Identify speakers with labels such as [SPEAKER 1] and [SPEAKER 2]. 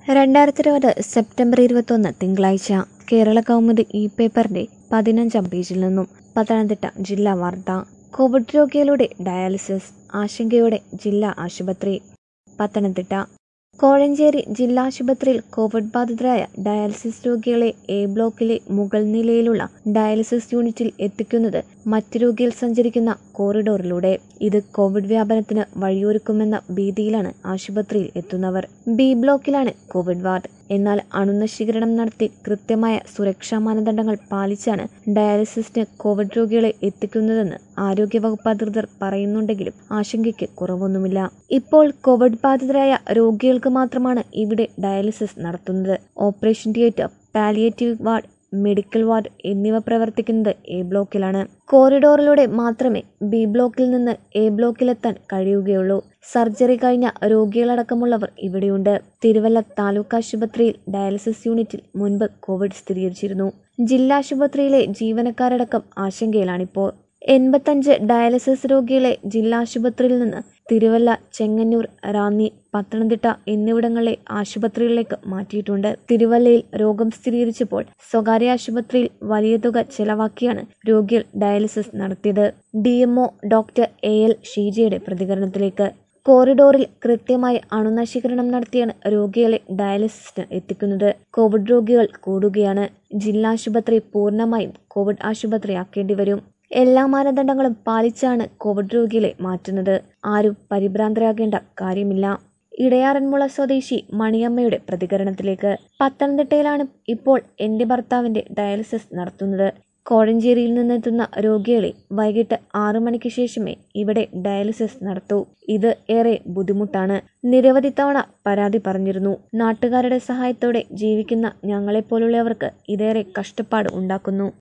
[SPEAKER 1] രണ്ടായിരത്തി ഇരുപത് സെപ്റ്റംബർ ഇരുപത്തൊന്ന് തിങ്കളാഴ്ച കേരള കൗമുദി ഇ പേപ്പറിന്റെ പതിനഞ്ചാം പേജിൽ നിന്നും പത്തനംതിട്ട ജില്ലാ വാർത്ത കോവിഡ് രോഗികളുടെ ഡയാലിസിസ് ആശങ്കയോടെ ജില്ലാ ആശുപത്രി പത്തനംതിട്ട കോഴഞ്ചേരി ജില്ലാ ആശുപത്രിയിൽ കോവിഡ് ബാധിതരായ ഡയാലിസിസ് രോഗികളെ എ ബ്ലോക്കിലെ മുകൾ നിലയിലുള്ള ഡയാലിസിസ് യൂണിറ്റിൽ എത്തിക്കുന്നത് മറ്റ് രോഗികൾ സഞ്ചരിക്കുന്ന കോറിഡോറിലൂടെ ഇത് കോവിഡ് വ്യാപനത്തിന് വഴിയൊരുക്കുമെന്ന ഭീതിയിലാണ് ആശുപത്രിയിൽ എത്തുന്നവർ ബി ബ്ലോക്കിലാണ് കോവിഡ് വാർഡ് എന്നാൽ അണുനശീകരണം നടത്തി കൃത്യമായ സുരക്ഷാ മാനദണ്ഡങ്ങൾ പാലിച്ചാണ് ഡയാലിസിസിന് കോവിഡ് രോഗികളെ എത്തിക്കുന്നതെന്ന് ആരോഗ്യവകുപ്പ് അധികൃതർ പറയുന്നുണ്ടെങ്കിലും ആശങ്കയ്ക്ക് കുറവൊന്നുമില്ല ഇപ്പോൾ കോവിഡ് ബാധിതരായ രോഗികൾക്ക് മാത്രമാണ് ഇവിടെ ഡയാലിസിസ് നടത്തുന്നത് operation theatre palliative ward medical ward എന്നിവ പ്രവർത്തിക്കുന്നത് എ ബ്ലോക്കിലാണ് കോറിഡോറിലൂടെ മാത്രമേ ബി ബ്ലോക്കിൽ നിന്ന് എ ബ്ലോക്കിലെത്താൻ കഴിയുകയുള്ളൂ സർജറി കഴിഞ്ഞ രോഗികളടക്കമുള്ളവർ ഇവിടെയുണ്ട് തിരുവല്ല താലൂക്ക് ആശുപത്രിയിൽ ഡയാലിസിസ് യൂണിറ്റിൽ മുൻപ് കോവിഡ് സ്ഥിരീകരിച്ചിരുന്നു ജില്ലാ ആശുപത്രിയിലെ ജീവനക്കാരടക്കം ആശങ്കയിലാണിപ്പോൾ എൺപത്തഞ്ച് ഡയാലിസിസ് രോഗികളെ ജില്ലാ ആശുപത്രിയിൽ നിന്ന് തിരുവല്ല ചെങ്ങന്നൂർ റാന്നി പത്തനംതിട്ട എന്നിവിടങ്ങളിലെ ആശുപത്രികളിലേക്ക് മാറ്റിയിട്ടുണ്ട് തിരുവല്ലയിൽ രോഗം സ്ഥിരീകരിച്ചപ്പോൾ സ്വകാര്യ ആശുപത്രിയിൽ വലിയ തുക ചെലവാക്കിയാണ് രോഗികൾ ഡയാലിസിസ് നടത്തിയത് ഡി ഡോക്ടർ എ എൽ ഷീജയുടെ പ്രതികരണത്തിലേക്ക് കോറിഡോറിൽ കൃത്യമായി അണുനശീകരണം നടത്തിയാണ് രോഗികളെ ഡയാലിസിസിന് എത്തിക്കുന്നത് കോവിഡ് രോഗികൾ കൂടുകയാണ് ജില്ലാ ആശുപത്രി പൂർണ്ണമായും കോവിഡ് ആശുപത്രിയാക്കേണ്ടി വരും എല്ലാ മാനദണ്ഡങ്ങളും പാലിച്ചാണ് കോവിഡ് രോഗികളെ മാറ്റുന്നത് ആരും പരിഭ്രാന്തരാകേണ്ട കാര്യമില്ല ഇടയാറന്മുള സ്വദേശി മണിയമ്മയുടെ പ്രതികരണത്തിലേക്ക് പത്തനംതിട്ടയിലാണ് ഇപ്പോൾ എന്റെ ഭർത്താവിന്റെ ഡയാലിസിസ് നടത്തുന്നത് കോഴഞ്ചേരിയിൽ നിന്നെത്തുന്ന രോഗികളെ വൈകിട്ട് ആറു മണിക്ക് ശേഷമേ ഇവിടെ ഡയാലിസിസ് നടത്തൂ ഇത് ഏറെ ബുദ്ധിമുട്ടാണ് നിരവധി തവണ പരാതി പറഞ്ഞിരുന്നു നാട്ടുകാരുടെ സഹായത്തോടെ ജീവിക്കുന്ന ഞങ്ങളെപ്പോലുള്ളവർക്ക് ഇതേറെ കഷ്ടപ്പാട് ഉണ്ടാക്കുന്നു